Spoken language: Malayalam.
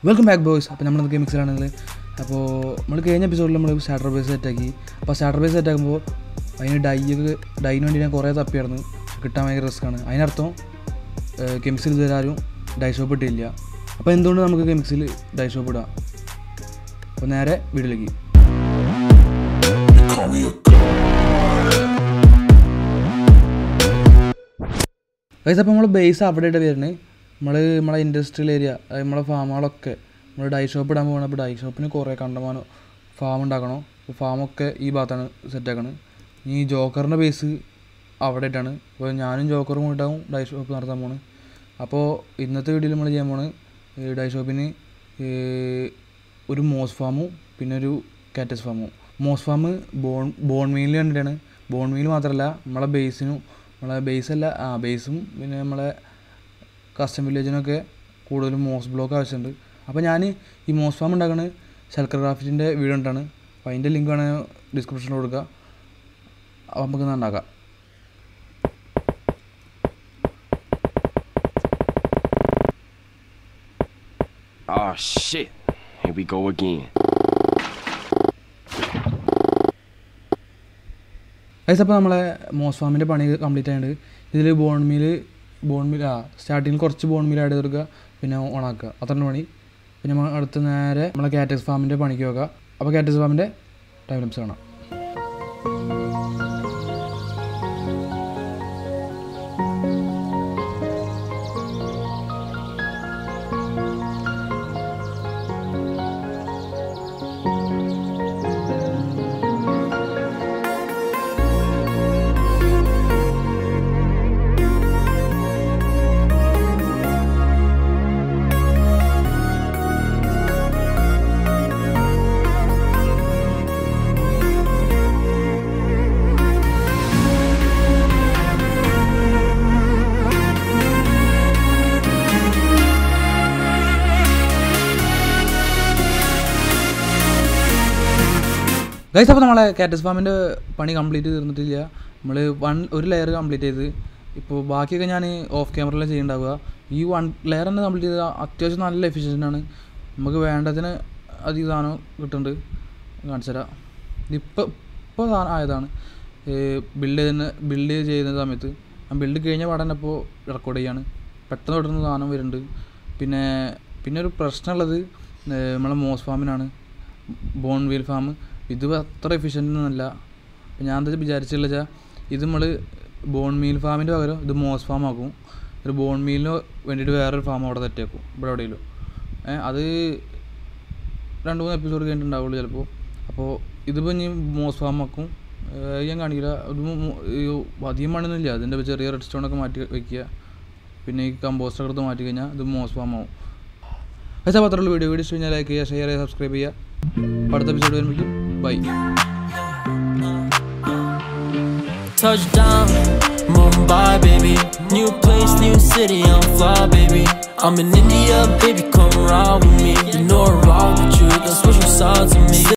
വെൽക്കം ബാക്ക് ബോയ്സ് അപ്പോൾ നമ്മൾ എന്തൊക്കെ മിക്സിലാണെങ്കിൽ അപ്പോൾ നമ്മൾ കഴിഞ്ഞ എപ്പിസോഡിൽ നമ്മൾ സ്റ്റാർട്ടർ ബേസ് സെറ്റാക്കി അപ്പോൾ സ്റ്റാർട്ടർ ബേസ് സെറ്റാക്കുമ്പോൾ അതിന് ഡൈയൊക്കെ ഡൈന് വേണ്ടി ഞാൻ കുറേ തപ്പിയായിരുന്നു കിട്ടാൻ ഭയങ്കര റിസ്ക്കാണ് അതിനർത്ഥം കെമിക്സിൽ ഇതുവരെ ആരും ഡൈ ഷോപ്പ് ഇട്ടില്ല അപ്പോൾ എന്തുകൊണ്ട് നമുക്ക് കെമിക്സിൽ ഡൈ ഷോപ്പ് ഇടാം അപ്പോൾ നേരെ വീട്ടിലേക്ക് ഗൈസ് അപ്പോൾ നമ്മൾ ബേസ് അവിടെ ഇട്ട് വരുന്നത് നമ്മൾ നമ്മളെ ഇൻഡസ്ട്രിയൽ ഏരിയ നമ്മളെ ഫാമുകളൊക്കെ നമ്മൾ ഡൈ ഷോപ്പ് ഇടാൻ പോകണം അപ്പോൾ ഡൈ ഷോപ്പിന് കുറേ കണ്ടമാനം ഫാം ഉണ്ടാക്കണം അപ്പോൾ ഫാമൊക്കെ ഈ ഭാഗത്താണ് സെറ്റാക്കണം ഈ ജോക്കറിൻ്റെ ബേസ് അവിടെ ഇട്ടാണ് അപ്പോൾ ഞാനും ജോക്കറും കൂട്ടാവും ഡൈ ഷോപ്പ് നടത്താൻ പോണ് അപ്പോൾ ഇന്നത്തെ വീഡിയോയിൽ നമ്മൾ ചെയ്യാൻ പോണ് ഈ ഡൈ ഷോപ്പിന് ഈ ഒരു മോസ് ഫാമും പിന്നെ ഒരു കാറ്റസ് ഫാമും moss farm bone bone meal കണ്ടിട്ടാണ് ബോൺ മീൽ മാത്രമല്ല നമ്മളെ ബേസിനും നമ്മളെ ബേസല്ല ആ ബേസും പിന്നെ നമ്മളെ കസ്റ്റം വില്ലേജിനൊക്കെ കൂടുതലും മോസ് ബ്ലോക്ക് ആവശ്യമുണ്ട് അപ്പോൾ ഞാൻ ഈ മോസ് ഫാം ഉണ്ടാക്കുന്നത് ശൽക്കർ ക്രാഫ്റ്റിൻ്റെ വീഡിയോ ഉണ്ടാണ് അപ്പോൾ അതിൻ്റെ ലിങ്ക് വേണമെങ്കിൽ ഡിസ്ക്രിപ്ഷനിൽ കൊടുക്കുക അപ്പോൾ നമുക്ക് ഉണ്ടാക്കാം Oh shit. Here we go again. Guys അപ്പോൾ നമ്മളെ മോസ് ഫാമിൻ്റെ പണി കംപ്ലീറ്റ് ആയിട്ടുണ്ട് ഇതിൽ ബോൺ മീൽ ബോൺ മീൽ ആ സ്റ്റാർട്ടിങ്ങിൽ കുറച്ച് ബോൺ മീൽ ആഡ് ചെയ്ത് കൊടുക്കുക പിന്നെ ഓണാക്കുക അത്രയാണ് പണി പിന്നെ നമ്മൾ അടുത്ത് നേരെ നമ്മളെ കാറ്റക്സ് ഫാമിൻ്റെ പണിക്ക് വെക്കുക അപ്പോൾ കാറ്റക്സ് ഫാമിൻ്റെ ടൈം ലിപ്സ് കാണാം ഗൈസ് അപ്പോൾ നമ്മളെ കാറ്റസ് ഫാമിൻ്റെ പണി കംപ്ലീറ്റ് തീർന്നിട്ടില്ല നമ്മൾ വൺ ഒരു ലെയർ കംപ്ലീറ്റ് ചെയ്ത് ഇപ്പോൾ ബാക്കിയൊക്കെ ഞാൻ ഓഫ് ക്യാമറയിൽ ചെയ്യുന്നുണ്ടാവുക ഈ വൺ ലെയർ തന്നെ കംപ്ലീറ്റ് ചെയ്താൽ അത്യാവശ്യം നല്ല എഫിഷ്യൻ്റ് ആണ് നമുക്ക് വേണ്ടതിന് അധികം സാധനം കിട്ടുന്നുണ്ട് കാണിച്ചു തരാം ഇതിപ്പോൾ ഇപ്പോൾ സാധനം ആയതാണ് ബിൽഡ് ചെയ്യുന്ന ബിൽഡ് ചെയ്യുന്ന സമയത്ത് ഞാൻ ബിൽഡ് കഴിഞ്ഞ പാടെ തന്നെ ഇപ്പോൾ റെക്കോർഡ് ചെയ്യാണ് പെട്ടെന്ന് പെട്ടെന്ന് സാധനം വരുന്നുണ്ട് പിന്നെ പിന്നെ ഒരു പ്രശ്നമുള്ളത് നമ്മളെ മോസ് ഫാമിനാണ് ബോൺ വീൽ ഫാം ഇത് അത്ര എഫിഷ്യൻ്റ് ഒന്നുമല്ല അപ്പോൾ ഞാൻ എന്താ വിചാരിച്ചില്ല വെച്ചാൽ ഇത് നമ്മൾ ബോൺ മീൽ ഫാമിൻ്റെ പകരം ഇത് മോസ് ഫാം ആക്കും ഒരു ബോൺ മീലിന് വേണ്ടിയിട്ട് വേറൊരു ഫാം അവിടെ തെറ്റാക്കും ഇവിടെ എവിടെയെങ്കിലും ഏ അത് രണ്ട് മൂന്ന് എപ്പിസോഡ് കഴിഞ്ഞിട്ടുണ്ടാവുള്ളൂ ചിലപ്പോൾ അപ്പോൾ ഇതിപ്പോൾ ഇനി മോസ് ഫാം ആക്കും ഏ, ഞാൻ കാണിക്കില്ല ഒരു മു- മു- ഈ അധികം മണ്ണൊന്നുമില്ല അതിൻ്റെ ചെറിയ റെഡ് സ്റ്റോണൊക്കെ മാറ്റി വെക്കുക പിന്നെ ഈ കമ്പോസ്റ്റർ എടുത്ത് മാറ്റി കഴിഞ്ഞാൽ ഇത് മോസ് ഫാം ആവും പക്ഷേ അപ്പോൾ അത്രയുള്ള വീഡിയോ വീഡിയോ ഇഷ്ടം കഴിഞ്ഞാൽ ലൈക്ക് ചെയ്യുക ഷെയർ ചെയ്യുക സബ്സ്ക്രൈബ് ചെയ്യുക അപ്പോൾ അടുത്ത എപ്പിസോഡ് വരുമ്പോഴേക്കും bye Touchdown, Mumbai, baby. New place, new city, I'm fly, baby. I'm in India, baby, come ride with me. You know I ride with you, don't switch your sides with me.